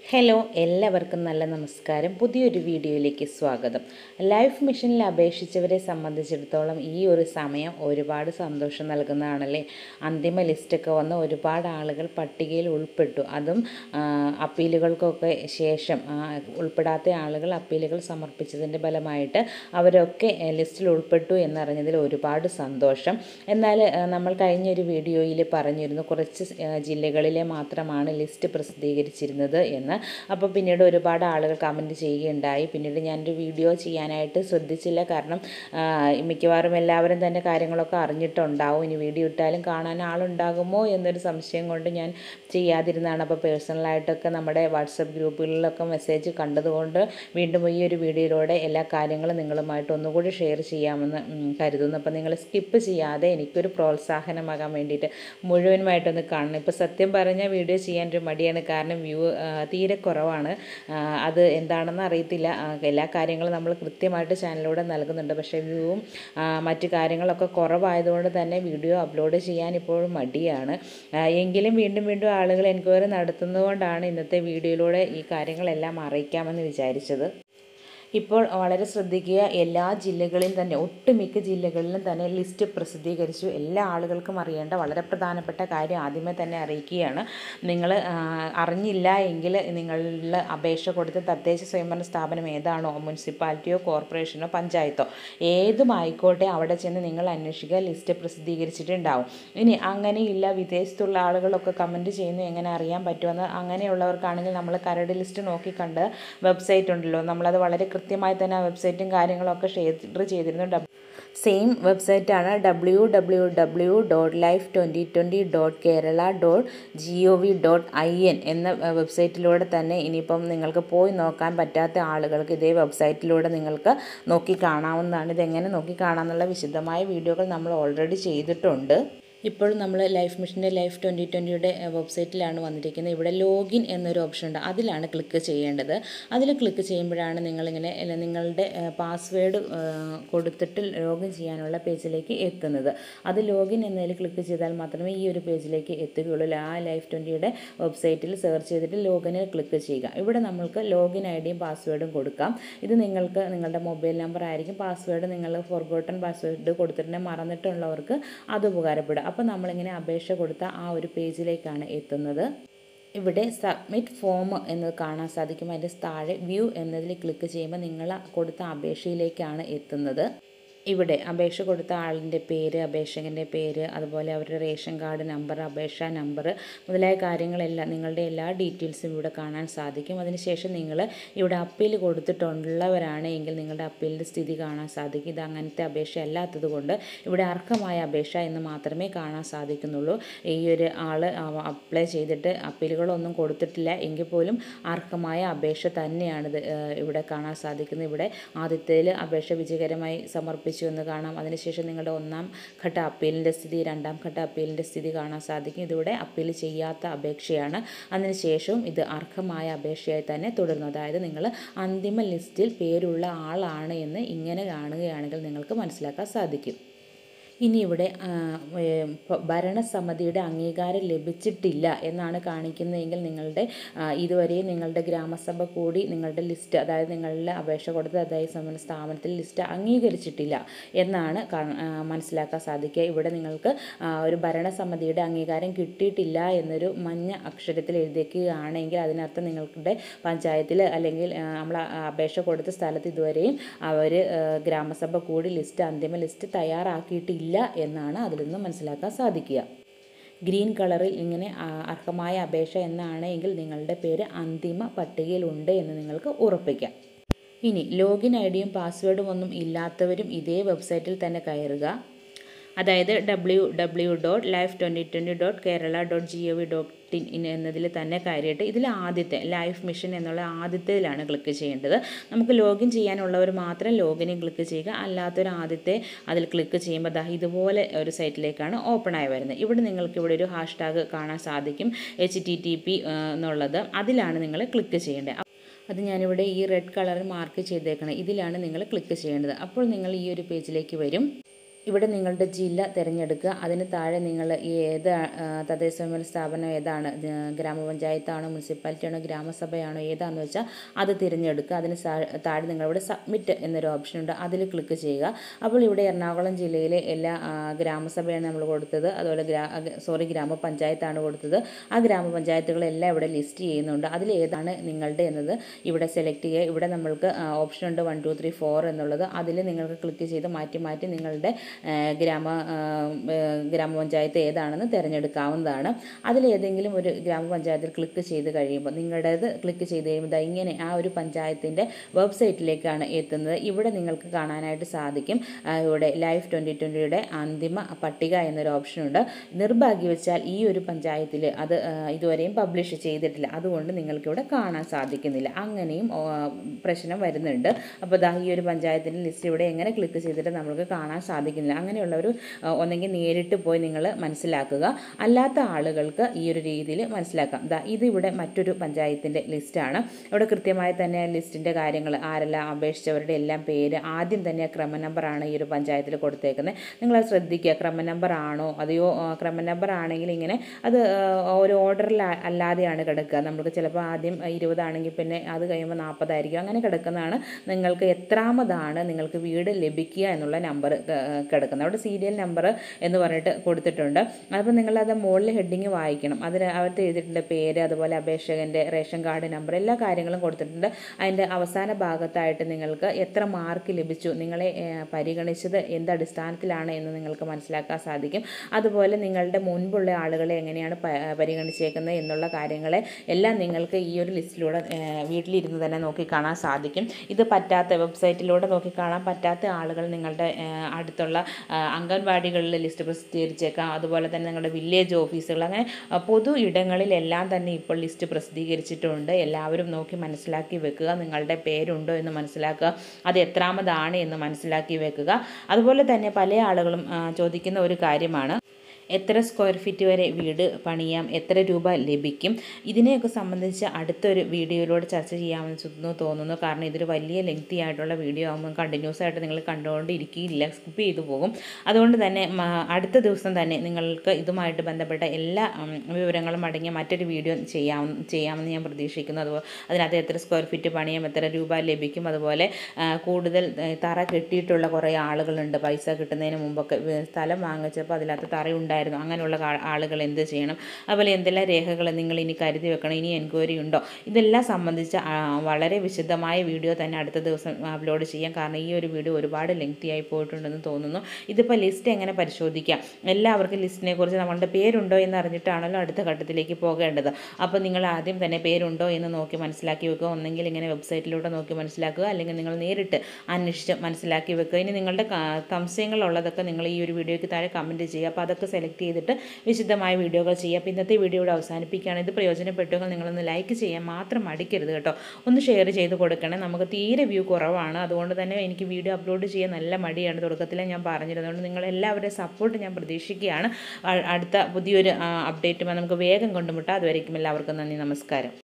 hello എല്ലാവർക്കും നല്ല നമസ്കാരം പുതിയൊരു വീഡിയോയിലേക്ക് സ്വാഗതം ലൈഫ് മിഷനിൽ അപേക്ഷിച്ചവരെ സംബന്ധിച്ചിടത്തോളം ഈ ഒരു സമയം ഒരുപാട് സന്തോഷം നൽകുന്നതാണല്ലേ അന്തിമ ലിസ്റ്റൊക്കെ വന്ന് ഒരുപാട് ആളുകൾ പട്ടികയിൽ ഉൾപ്പെട്ടു അതും ആ, അപ്പീലുകൾക്കൊക്കെ ശേഷം ആ, ഉൾപ്പെടാത്ത ആളുകൾ അപ്പീലുകൾ സമർപ്പിച്ചതിൻ്റെ ഫലമായിട്ട് അവരൊക്കെ എ, ലിസ്റ്റിൽ ഉൾപ്പെട്ടു എന്നറിഞ്ഞതിൽ ഒരുപാട് സന്തോഷം എന്നാൽ ആ, നമ്മൾ കഴിഞ്ഞൊരു വീഡിയോയിൽ പറഞ്ഞിരുന്നു കുറച്ച് ആ, ജില്ലകളിലെ മാത്രമാണ് ലിസ്റ്റ് പ്രസിദ്ധീകരിച്ചിരുന്നത് എന്ന് അപ്പോൾ പിന്നീട് ഒരുപാട് ആളുകൾ കമൻറ്റ് ചെയ്യുകയുണ്ടായി പിന്നീട് ഞാനൊരു വീഡിയോ ചെയ്യാനായിട്ട് ശ്രദ്ധിച്ചില്ല കാരണം ആ, മിക്കവാറും എല്ലാവരും തന്നെ കാര്യങ്ങളൊക്കെ അറിഞ്ഞിട്ടുണ്ടാവും ഇനി വീഡിയോ ഇട്ടാലും കാണാൻ ആളുണ്ടാകുമോ എന്നൊരു സംശയം കൊണ്ട് ഞാൻ ചെയ്യാതിരുന്നതാണ് അപ്പോൾ പേഴ്സണലായിട്ടൊക്കെ നമ്മുടെ വാട്സപ്പ് ഗ്രൂപ്പുകളിലൊക്കെ മെസ്സേജ് കണ്ടതുകൊണ്ട് വീണ്ടും ഈ ഒരു വീഡിയോയിലൂടെ എല്ലാ കാര്യങ്ങളും നിങ്ങളുമായിട്ട് ഒന്നുകൂടി ഷെയർ ചെയ്യാമെന്ന് ഉം, കരുതുന്നു അപ്പോൾ നിങ്ങൾ സ്കിപ്പ് ചെയ്യാതെ എനിക്കൊരു പ്രോത്സാഹനമാകാൻ വേണ്ടിയിട്ട് മുഴുവനുമായിട്ടൊന്ന് കാണണം ഇപ്പോൾ സത്യം പറഞ്ഞാൽ വീഡിയോ ചെയ്യാൻ ഒരു മടിയാണ് കാരണം വ്യൂ തീരെ കുറവാണ് ആ, അത് എന്താണെന്ന് അറിയത്തില്ല ആ, എല്ലാ കാര്യങ്ങളും നമ്മൾ കൃത്യമായിട്ട് ചാനലിലൂടെ നൽകുന്നുണ്ട് പക്ഷേ വ്യൂവും ആ, മറ്റു കാര്യങ്ങളൊക്കെ കുറവായതുകൊണ്ട് തന്നെ വീഡിയോ അപ്ലോഡ് ചെയ്യാൻ ഇപ്പോഴും മടിയാണ് ആ, എങ്കിലും വീണ്ടും വീണ്ടും ആളുകൾ എൻക്വയറി നടത്തുന്നതുകൊണ്ടാണ് ഇന്നത്തെ വീഡിയോയിലൂടെ ഈ കാര്യങ്ങളെല്ലാം അറിയിക്കാമെന്ന് വിചാരിച്ചത് ഇപ്പോൾ വളരെ ശ്രദ്ധിക്കുക എല്ലാ ജില്ലകളിലും തന്നെ ഒട്ടുമിക്ക ജില്ലകളിലും തന്നെ ലിസ്റ്റ് പ്രസിദ്ധീകരിച്ചു എല്ലാ ആളുകൾക്കും അറിയേണ്ട വളരെ പ്രധാനപ്പെട്ട കാര്യം ആദ്യമേ തന്നെ അറിയിക്കുകയാണ് നിങ്ങൾ അറിഞ്ഞില്ല എങ്കിൽ നിങ്ങളിൽ അപേക്ഷ കൊടുത്ത തദ്ദേശ സ്വയംഭരണ സ്ഥാപനം ഏതാണോ മുനിസിപ്പാലിറ്റിയോ കോർപ്പറേഷനോ പഞ്ചായത്തോ ഏതുമായിക്കോട്ടെ അവിടെ ചെന്ന് നിങ്ങൾ അന്വേഷിക്കുക ലിസ്റ്റ് പ്രസിദ്ധീകരിച്ചിട്ടുണ്ടാവും ഇനി അങ്ങനെയില്ല വിദേശത്തുള്ള ആളുകളൊക്കെ കമൻറ്റ് ചെയ്യുന്നു എങ്ങനെ അറിയാൻ പറ്റുമെന്ന് അങ്ങനെയുള്ളവർക്കാണെങ്കിൽ നമ്മൾ കരട് ലിസ്റ്റ് നോക്കിക്കണ്ട് വെബ്സൈറ്റ് ഉണ്ടല്ലോ നമ്മളത് വളരെ കൃത്യമായി തന്നെ ആ വെബ്സൈറ്റും കാര്യങ്ങളൊക്കെ ഷെയർ ചെയ്തിരുന്നു സെയിം വെബ്സൈറ്റാണ് W W W dot life twenty twenty dot Kerala dot G O V dot I N എന്ന വെബ്സൈറ്റിലൂടെ തന്നെ ഇനിയിപ്പം നിങ്ങൾക്ക് പോയി നോക്കാൻ പറ്റാത്ത ആളുകൾക്ക് ഇതേ വെബ്സൈറ്റിലൂടെ നിങ്ങൾക്ക് നോക്കി കാണാവുന്നതാണ് ഇതെങ്ങനെ നോക്കി കാണാമെന്നുള്ള വിശദമായ വീഡിയോകൾ നമ്മൾ ഓൾറെഡി ചെയ്തിട്ടുണ്ട് ഇപ്പോൾ നമ്മൾ ലൈഫ് മിഷൻ്റെ ലൈഫ് ട്വൻറ്റി ട്വൻറ്റിയുടെ വെബ്സൈറ്റിലാണ് വന്നിരിക്കുന്നത് ഇവിടെ ലോഗിൻ എന്നൊരു ഓപ്ഷൻ ഉണ്ട് അതിലാണ് ക്ലിക്ക് ചെയ്യേണ്ടത് അതിൽ ക്ലിക്ക് ചെയ്യുമ്പോഴാണ് നിങ്ങളിങ്ങനെ അല്ല, നിങ്ങളുടെ പാസ്വേഡ് കൊടുത്തിട്ട് ലോഗിൻ ചെയ്യാനുള്ള പേജിലേക്ക് എത്തുന്നത് അത് ലോഗിൻ എന്നതിൽ ക്ലിക്ക് ചെയ്താൽ മാത്രമേ ഈ ഒരു പേജിലേക്ക് എത്തുകയുള്ളൂ ആ ലൈഫ് ട്വൻറ്റിയുടെ വെബ്സൈറ്റിൽ സെർച്ച് ചെയ്തിട്ട് ലോഗിനിൽ ക്ലിക്ക് ചെയ്യുക ഇവിടെ നമ്മൾക്ക് ലോഗിൻ ഐ ഡിയും പാസ്വേഡും കൊടുക്കാം ഇത് നിങ്ങൾക്ക് നിങ്ങളുടെ മൊബൈൽ നമ്പർ ആയിരിക്കും പാസ്വേഡ് നിങ്ങൾ ഫോർഗോട്ടൺ പാസ്വേഡ് കൊടുത്തിട്ടുണ്ടെങ്കിൽ മറന്നിട്ടുള്ളവർക്ക് അത് ഉപകാരപ്പെടും അപ്പോൾ നമ്മളിങ്ങനെ അപേക്ഷ കൊടുത്ത ആ ഒരു പേജിലേക്കാണ് എത്തുന്നത് ഇവിടെ സബ്മിറ്റ് ഫോം എന്ന് കാണാൻ സാധിക്കും അതിൻ്റെ താഴെ വ്യൂ എന്നതിൽ ക്ലിക്ക് ചെയ്യുമ്പോൾ നിങ്ങൾ കൊടുത്ത അപേക്ഷയിലേക്കാണ് എത്തുന്നത് ഇവിടെ അപേക്ഷ കൊടുത്ത ആളിൻ്റെ പേര് അപേക്ഷകൻ്റെ പേര് അതുപോലെ അവരുടെ റേഷൻ കാർഡ് നമ്പർ അപേക്ഷാ നമ്പർ മുതലായ കാര്യങ്ങളെല്ലാം നിങ്ങളുടെ എല്ലാ ഡീറ്റെയിൽസും ഇവിടെ കാണാൻ സാധിക്കും അതിനുശേഷം നിങ്ങൾ ഇവിടെ അപ്പീൽ കൊടുത്തിട്ടുള്ളവരാണ് എങ്കിൽ നിങ്ങളുടെ അപ്പീലിൻ്റെ സ്ഥിതി കാണാൻ സാധിക്കും ഇത് അങ്ങനത്തെ അപേക്ഷ അല്ലാത്തത് കൊണ്ട് ഇവിടെ അർഹമായ അപേക്ഷ എന്ന് മാത്രമേ കാണാൻ സാധിക്കുന്നുള്ളൂ ഈ ഒരു ആൾ അപ്ലൈ ചെയ്തിട്ട് അപ്പീലുകളൊന്നും കൊടുത്തിട്ടില്ല എങ്കിൽ പോലും അർഹമായ അപേക്ഷ തന്നെയാണിത് ഏഹ് ഇവിടെ കാണാൻ സാധിക്കുന്നത് ഇവിടെ ആദ്യത്തേൽ അപേക്ഷ വിജയകരമായി സമർപ്പിച്ചു എന്ന് കാണാം അതിനുശേഷം നിങ്ങളുടെ ഒന്നാം ഘട്ട അപ്പീലിൻ്റെ സ്ഥിതി രണ്ടാം ഘട്ട അപ്പീലിൻ്റെ സ്ഥിതി കാണാൻ സാധിക്കും ഇതിവിടെ അപ്പീൽ ചെയ്യാത്ത അപേക്ഷയാണ് അതിനുശേഷവും ഇത് അർഹമായ അപേക്ഷയായി തന്നെ തുടരുന്നു അതായത് നിങ്ങൾ അന്തിമ ലിസ്റ്റിൽ പേരുള്ള ആളാണ് എന്ന് ഇങ്ങനെ കാണുകയാണെങ്കിൽ നിങ്ങൾക്ക് മനസ്സിലാക്കാൻ സാധിക്കും ഇനി ഇവിടെ ആ, ഏ, പ- ഭരണസമിതിയുടെ അംഗീകാരം ലഭിച്ചിട്ടില്ല എന്നാണ് കാണിക്കുന്നതെങ്കിൽ നിങ്ങളുടെ ആ, ഇതുവരെയും നിങ്ങളുടെ ഗ്രാമസഭ കൂടി നിങ്ങളുടെ ലിസ്റ്റ് അതായത് നിങ്ങളുടെ അപേക്ഷ കൊടുത്ത അതായത് സംബന്ധ സ്ഥാപനത്തിൽ ലിസ്റ്റ് അംഗീകരിച്ചിട്ടില്ല എന്നാണ് കാ- ആ, മനസ്സിലാക്കാൻ സാധിക്കുക ഇവിടെ നിങ്ങൾക്ക് ആ, ഒരു ഭരണസമിതിയുടെ അംഗീകാരം കിട്ടിയിട്ടില്ല എന്നൊരു മഞ്ഞ അക്ഷരത്തിൽ എഴുതിക്കുകയാണെങ്കിൽ അതിനർത്ഥം നിങ്ങളുടെ പഞ്ചായത്തിൽ അല്ലെങ്കിൽ ആ, നമ്മൾ ആ അപേക്ഷ കൊടുത്ത സ്ഥലത്ത് ഇതുവരെയും അവർ ഗ്രാമസഭ കൂടി ലിസ്റ്റ് അന്തിമ ലിസ്റ്റ് തയ്യാറാക്കിയിട്ടില്ല എന്നാണ് അതിൽ നിന്ന് മനസ്സിലാക്കാൻ സാധിക്കുക ഗ്രീൻ കളറിൽ ഇങ്ങനെ ആ, അർഹമായ അപേക്ഷ എന്നാണ് എങ്കിൽ നിങ്ങളുടെ പേര് അന്തിമ പട്ടികയിലുണ്ട് എന്ന് നിങ്ങൾക്ക് ഉറപ്പിക്കാം ഇനി ലോഗിൻ ഐ ഡിയും പാസ്വേഡും ഒന്നും ഇല്ലാത്തവരും ഇതേ വെബ്സൈറ്റിൽ തന്നെ കയറുക അതായത് W W dot life twenty twenty dot Kerala dot G O V dot in എന്നതിൽ തന്നെ കയറിയിട്ട് ഇതിൽ ആദ്യത്തെ ലൈഫ് മിഷൻ എന്നുള്ള ആദ്യത്തേതിലാണ് ക്ലിക്ക് ചെയ്യേണ്ടത് നമുക്ക് ലോഗിൻ ചെയ്യാനുള്ളവർ മാത്രം ലോഗിനിൽ ക്ലിക്ക് ചെയ്യുക അല്ലാത്തൊരു ആദ്യത്തെ അതിൽ ക്ലിക്ക് ചെയ്യുമ്പോൾ ദാ ഇതുപോലെ ഒരു സൈറ്റിലേക്കാണ് ഓപ്പൺ ആയി വരുന്നത് ഇവിടെ നിങ്ങൾക്ക് ഇവിടെ ഒരു ഹാഷ് ടാഗ് കാണാൻ സാധിക്കും എച്ച് ടി ടി പി എന്നുള്ളത് അതിലാണ് നിങ്ങൾ ക്ലിക്ക് ചെയ്യേണ്ടത് അത് ഞാനിവിടെ ഈ റെഡ് കളറിൽ മാർക്ക് ചെയ്തേക്കണം ഇതിലാണ് നിങ്ങൾ ക്ലിക്ക് ചെയ്യേണ്ടത് അപ്പോൾ നിങ്ങൾ ഈ ഒരു പേജിലേക്ക് വരും ഇവിടെ നിങ്ങളുടെ ജില്ല തിരഞ്ഞെടുക്കുക അതിന് താഴെ നിങ്ങൾ ഈ ഏത് ആ, തദ്ദേശ സ്വയംഭരണ സ്ഥാപനം ഏതാണ് ഇത് ഗ്രാമപഞ്ചായത്താണോ മുനിസിപ്പാലിറ്റിയാണോ ഗ്രാമസഭയാണോ ഏതാണെന്ന് വെച്ചാൽ അത് തിരഞ്ഞെടുക്കുക അതിന് സാ- താഴെ നിങ്ങളിവിടെ സബ്മിറ്റ് എന്നൊരു ഓപ്ഷൻ ഉണ്ട് അതിൽ ക്ലിക്ക് ചെയ്യുക അപ്പോൾ ഇവിടെ എറണാകുളം ജില്ലയിലെ എല്ലാ ആ, ഗ്രാമസഭയാണ് നമ്മൾ കൊടുത്തത് അതുപോലെ ഗ്രാ സോറി ഗ്രാമപഞ്ചായത്താണ് കൊടുത്തത് ആ ഗ്രാമപഞ്ചായത്തുകളെല്ലാം ഇവിടെ ലിസ്റ്റ് ചെയ്യുന്നുണ്ട് അതിൽ ഏതാണ് നിങ്ങളുടെ എന്നത് ഇവിടെ സെലക്ട് ചെയ്യുക ഇവിടെ നമ്മൾക്ക് ഓപ്ഷൻ ഉണ്ട് വൺ ടു ത്രീ ഫോർ എന്നുള്ളത് അതിൽ നിങ്ങൾക്ക് ക്ലിക്ക് ചെയ്ത് മാറ്റി മാറ്റി നിങ്ങളുടെ ആ, ഗ്രാമ ആ, ഏ, ഗ്രാമപഞ്ചായത്ത് ഏതാണെന്ന് തിരഞ്ഞെടുക്കാവുന്നതാണ് അതിലേതെങ്കിലും ഒരു ഗ്രാമപഞ്ചായത്തിൽ ക്ലിക്ക് ചെയ്ത് കഴിയുമ്പോൾ നിങ്ങളുടേത് ക്ലിക്ക് ചെയ്ത് കഴിയുമ്പോൾ ദാ ഇങ്ങനെ ആ ഒരു പഞ്ചായത്തിൻ്റെ വെബ്സൈറ്റിലേക്കാണ് എത്തുന്നത് ഇവിടെ നിങ്ങൾക്ക് കാണാനായിട്ട് സാധിക്കും ആ, ഇവിടെ ലൈഫ് ട്വൻറ്റി ട്വൻറ്റിയുടെ അന്തിമ പട്ടിക എന്നൊരു ഓപ്ഷനുണ്ട് നിർഭാഗ്യവശാൽ ഈ ഒരു പഞ്ചായത്തിൽ അത് ആ, ഇതുവരെയും പബ്ലിഷ് ചെയ്തിട്ടില്ല അതുകൊണ്ട് നിങ്ങൾക്കിവിടെ കാണാൻ സാധിക്കുന്നില്ല അങ്ങനെയും ആ, പ്രശ്നം വരുന്നുണ്ട് അപ്പോൾ ദാ ഈ ഒരു പഞ്ചായത്തിൻ്റെ ലിസ്റ്റ് ഇവിടെ എങ്ങനെ ക്ലിക്ക് ചെയ്തിട്ട് നമുക്ക് കാണാൻ സാധിക്കുന്നില്ല അങ്ങനെയുള്ളവർ ഒന്നെങ്കിൽ നേരിട്ട് പോയി നിങ്ങൾ മനസ്സിലാക്കുക അല്ലാത്ത ആളുകൾക്ക് ഈ ഒരു രീതിയിൽ മനസ്സിലാക്കാം ദാ ഇത് ഇവിടെ മറ്റൊരു പഞ്ചായത്തിൻ്റെ ലിസ്റ്റാണ് ഇവിടെ കൃത്യമായി തന്നെ ലിസ്റ്റിൻ്റെ കാര്യങ്ങൾ ആരെല്ലാം അപേക്ഷിച്ചവരുടെ എല്ലാം പേര് ആദ്യം തന്നെ ക്രമ നമ്പറാണ് ഈ ഒരു പഞ്ചായത്തിൽ കൊടുത്തേക്കുന്നത് നിങ്ങൾ അത് ശ്രദ്ധിക്കുക ക്രമ നമ്പർ ആണോ അതെയോ ആ, ക്രമ നമ്പർ ആണെങ്കിൽ ഇങ്ങനെ അത് ആ, ഒരു ഓർഡറിൽ അല്ലാതെയാണ് കിടക്കുക നമുക്ക് ചിലപ്പോൾ ആദ്യം ഇരുപതാണെങ്കിൽ പിന്നെ അത് കഴിയുമ്പോൾ നാൽപ്പതായിരിക്കും അങ്ങനെ കിടക്കുന്നതാണ് നിങ്ങൾക്ക് എത്രാമതാണ് നിങ്ങൾക്ക് വീട് ലഭിക്കുക എന്നുള്ള നമ്പർ കിടക്കുന്നത് അവിടെ സീരിയൽ നമ്പർ എന്ന് പറഞ്ഞിട്ട് കൊടുത്തിട്ടുണ്ട് അപ്പോൾ നിങ്ങളത് മുകളിൽ ഹെഡിങ് വായിക്കണം അതിന് അവർക്ക് എഴുതിയിട്ടുണ്ട് പേര് അതുപോലെ അപേക്ഷകൻ്റെ റേഷൻ കാർഡ് നമ്പർ എല്ലാ കാര്യങ്ങളും കൊടുത്തിട്ടുണ്ട് അതിൻ്റെ അവസാന ഭാഗത്തായിട്ട് നിങ്ങൾക്ക് എത്ര മാർക്ക് ലഭിച്ചു നിങ്ങളെ ഏഹ്, പരിഗണിച്ചത് എന്ത് അടിസ്ഥാനത്തിലാണ് എന്ന് നിങ്ങൾക്ക് മനസ്സിലാക്കാൻ സാധിക്കും അതുപോലെ നിങ്ങളുടെ മുൻപുള്ള ആളുകളെ എങ്ങനെയാണ് പ- പരിഗണിച്ചേക്കുന്നത് എന്നുള്ള കാര്യങ്ങളെ എല്ലാം നിങ്ങൾക്ക് ഈ ഒരു ലിസ്റ്റിലൂടെ ഏഹ്, വീട്ടിലിരുന്ന് തന്നെ നോക്കി കാണാൻ സാധിക്കും ഇത് പറ്റാത്ത വെബ്സൈറ്റിലൂടെ നോക്കി കാണാൻ പറ്റാത്ത ആളുകൾ നിങ്ങളുടെ ഏഹ്, അടുത്തുള്ള ആ, അംഗൻവാടികളിൽ ലിസ്റ്റ് പ്രസിദ്ധീകരിച്ചേക്കാം അതുപോലെ തന്നെ നിങ്ങളുടെ വില്ലേജ് ഓഫീസുകൾ അങ്ങനെ ആ, പൊതു ഇടങ്ങളിലെല്ലാം തന്നെ ഇപ്പോൾ ലിസ്റ്റ് പ്രസിദ്ധീകരിച്ചിട്ടുണ്ട് എല്ലാവരും നോക്കി മനസ്സിലാക്കി വെക്കുക നിങ്ങളുടെ പേരുണ്ടോ എന്ന് മനസ്സിലാക്കുക അത് എത്രാമതാണ് എന്ന് മനസ്സിലാക്കി വെക്കുക അതുപോലെ തന്നെ പല ആളുകളും ആ, ചോദിക്കുന്ന ഒരു കാര്യമാണ് എത്ര സ്ക്വയർ ഫീറ്റ് വരെ വീട് പണിയാം എത്ര രൂപ ലഭിക്കും ഇതിനെയൊക്കെ സംബന്ധിച്ച് അടുത്തൊരു വീഡിയോയിലൂടെ ചർച്ച ചെയ്യാമെന്ന് തോന്നുന്നു കാരണം ഇതൊരു വലിയ ലെങ്തി ആയിട്ടുള്ള വീഡിയോ ആകുമ്പോൾ കണ്ടിന്യൂസ് ആയിട്ട് നിങ്ങൾ കണ്ടുകൊണ്ടിരിക്കില്ല സ്കിപ്പ് ചെയ്തു പോകും അതുകൊണ്ട് തന്നെ മ, അടുത്ത ദിവസം തന്നെ നിങ്ങൾക്ക് ഇതുമായിട്ട് ബന്ധപ്പെട്ട എല്ലാ ഉം, വിവരങ്ങളും അടങ്ങിയ മറ്റൊരു വീഡിയോ ചെയ്യാം ചെയ്യാമെന്ന് ഞാൻ പ്രതീക്ഷിക്കുന്നു അതുപോലെ അതിനകത്ത് എത്ര സ്ക്വയർ ഫീറ്റ് പണിയാം എത്ര രൂപ ലഭിക്കും അതുപോലെ ആ, കൂടുതൽ ഏ, തറ കെട്ടിയിട്ടുള്ള കുറേ ആളുകളുണ്ട് പൈസ കിട്ടുന്നതിന് മുമ്പൊക്കെ വേ- സ്ഥലം വാങ്ങിച്ചപ്പോൾ അതിനകത്ത് തറയുണ്ടായിരുന്നു അങ്ങനെയുള്ള കാ- ആളുകൾ എന്ത് ചെയ്യണം അതുപോലെ എന്തെല്ലാം രേഖകൾ നിങ്ങൾ ഇനി കരുതി വെക്കണം ഇനി എൻക്വയറി ഉണ്ടോ ഇതെല്ലാം സംബന്ധിച്ച് ആ, വളരെ വിശദമായ വീഡിയോ തന്നെ അടുത്ത ദിവസം അപ്ലോഡ് ചെയ്യാം കാരണം ഈ ഒരു വീഡിയോ ഒരുപാട് ലെങ്തി ആയി പോയിട്ടുണ്ടെന്ന് തോന്നുന്നു ഇതിപ്പോൾ ലിസ്റ്റ് എങ്ങനെ പരിശോധിക്കാം എല്ലാവർക്കും ലിസ്റ്റിനെ കുറിച്ച് നമ്മളുടെ പേരുണ്ടോ എന്ന് അറിഞ്ഞിട്ടാണല്ലോ അടുത്ത ഘട്ടത്തിലേക്ക് പോകേണ്ടത് അപ്പോൾ നിങ്ങൾ ആദ്യം തന്നെ പേരുണ്ടോ എന്ന് നോക്കി മനസ്സിലാക്കി വെക്കുക ഒന്നെങ്കിൽ ഇങ്ങനെ വെബ്സൈറ്റിലൂടെ നോക്കി മനസ്സിലാക്കുക അല്ലെങ്കിൽ നിങ്ങൾ നേരിട്ട് അന്വേഷിച്ച് മനസ്സിലാക്കി വെക്കുക ഇനി നിങ്ങളുടെ ക- സംശയങ്ങളുള്ളതൊക്കെ നിങ്ങൾ ഈ ഒരു വീഡിയോയ്ക്ക് താഴെ കമൻറ്റ് ചെയ്യുക അപ്പോൾ അതൊക്കെ സെലക്ട് ചെയ്തിട്ട് വിശദമായ വീഡിയോകൾ ചെയ്യുക അപ്പോൾ ഇന്നത്തെ വീഡിയോ ഇവിടെ അവസാനിപ്പിക്കുകയാണ് ഇത് പ്രയോജനപ്പെട്ടുവെങ്കിൽ നിങ്ങളൊന്ന് ലൈക്ക് ചെയ്യാൻ മാത്രം മടിക്കരുത് കേട്ടോ ഒന്ന് ഷെയർ ചെയ്ത് കൊടുക്കണേ നമുക്ക് തീരെ വ്യൂ കുറവാണ് അതുകൊണ്ട് തന്നെ എനിക്ക് വീഡിയോ അപ്ലോഡ് ചെയ്യാൻ നല്ല മടിയാണ് തുടക്കത്തിലെ ഞാൻ പറഞ്ഞിരുന്നതുകൊണ്ട് നിങ്ങളെല്ലാവരുടെ സപ്പോർട്ട് ഞാൻ പ്രതീക്ഷിക്കുകയാണ് അ- അടുത്ത പുതിയൊരു അപ്ഡേറ്റുമായി നമുക്ക് വേഗം കൊണ്ടുമുട്ടാം അതുവരേക്കും എല്ലാവർക്കും നന്ദി നമസ്കാരം